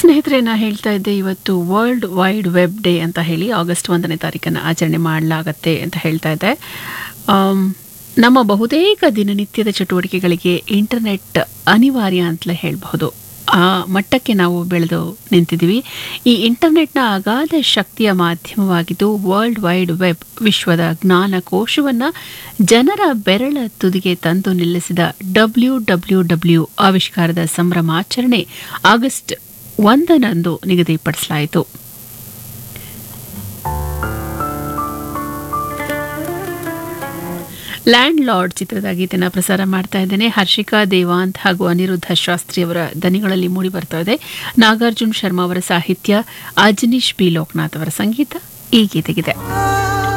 ಸ್ನೇಹಿತರೆ ನಾ ಹೇಳ್ತಾ ಇದ್ದೆ ಇವತ್ತು ವರ್ಲ್ಡ್ ವೈಡ್ ವೆಬ್ ಡೇ ಅಂತ ಹೇಳಿ ಆಗಸ್ಟ್ ಒಂದನೇ ತಾರೀಕನ್ನು ಆಚರಣೆ ಮಾಡಲಾಗತ್ತೆ ಅಂತ ಹೇಳ್ತಾ ಇದ್ದೆ ಆಮ್, ನಮ್ಮ ಬಹುತೇಕ ದಿನನಿತ್ಯದ ಚಟುವಟಿಕೆಗಳಿಗೆ ಇಂಟರ್ನೆಟ್ ಅನಿವಾರ್ಯ ಅಂತಲೇ ಹೇಳಬಹುದು ಆ ಮಟ್ಟಕ್ಕೆ ನಾವು ಬೆಳೆದು ನಿಂತಿದ್ದೀವಿ ಈ ಇಂಟರ್ನೆಟ್ನ ಅಗಾಧ ಶಕ್ತಿಯ ಮಾಧ್ಯಮವಾಗಿದ್ದು ವರ್ಲ್ಡ್ ವೈಡ್ ವೆಬ್ ವಿಶ್ವದ ಜ್ಞಾನಕೋಶವನ್ನು ಜನರ ಬೆರಳ ತುದಿಗೆ ತಂದು ನಿಲ್ಲಿಸಿದ ಡಬ್ಲ್ಯೂ ಡಬ್ಲ್ಯೂ ಡಬ್ಲ್ಯೂ ಆವಿಷ್ಕಾರದ ಸಂಭ್ರಮಾಚರಣೆ ಆಗಸ್ಟ್ ಒಂದರಂದು ನಿಗದಿಪಡಿಸಲಾಯಿತು ಲ್ಯಾಂಡ್ ಲಾರ್ಡ್ ಚಿತ್ರದ ಗೀತೆನ ಪ್ರಸಾರ ಮಾಡ್ತಾ ಇದ್ದೇನೆ ಹರ್ಷಿಕಾ ದೇವಾಂತ್ ಹಾಗೂ ಅನಿರುದ್ಧ ಶಾಸ್ತ್ರಿ ಅವರ ದನಿಗಳಲ್ಲಿ ಮೂಡಿ ಬರ್ತಾ ಇದೆ ನಾಗಾರ್ಜುನ್ ಶರ್ಮಾ ಅವರ ಸಾಹಿತ್ಯ ಅಜನೀಶ್ ಬಿ ಲೋಕನಾಥ್ ಅವರ ಸಂಗೀತ ಈ ಗೀತೆಗಿದೆ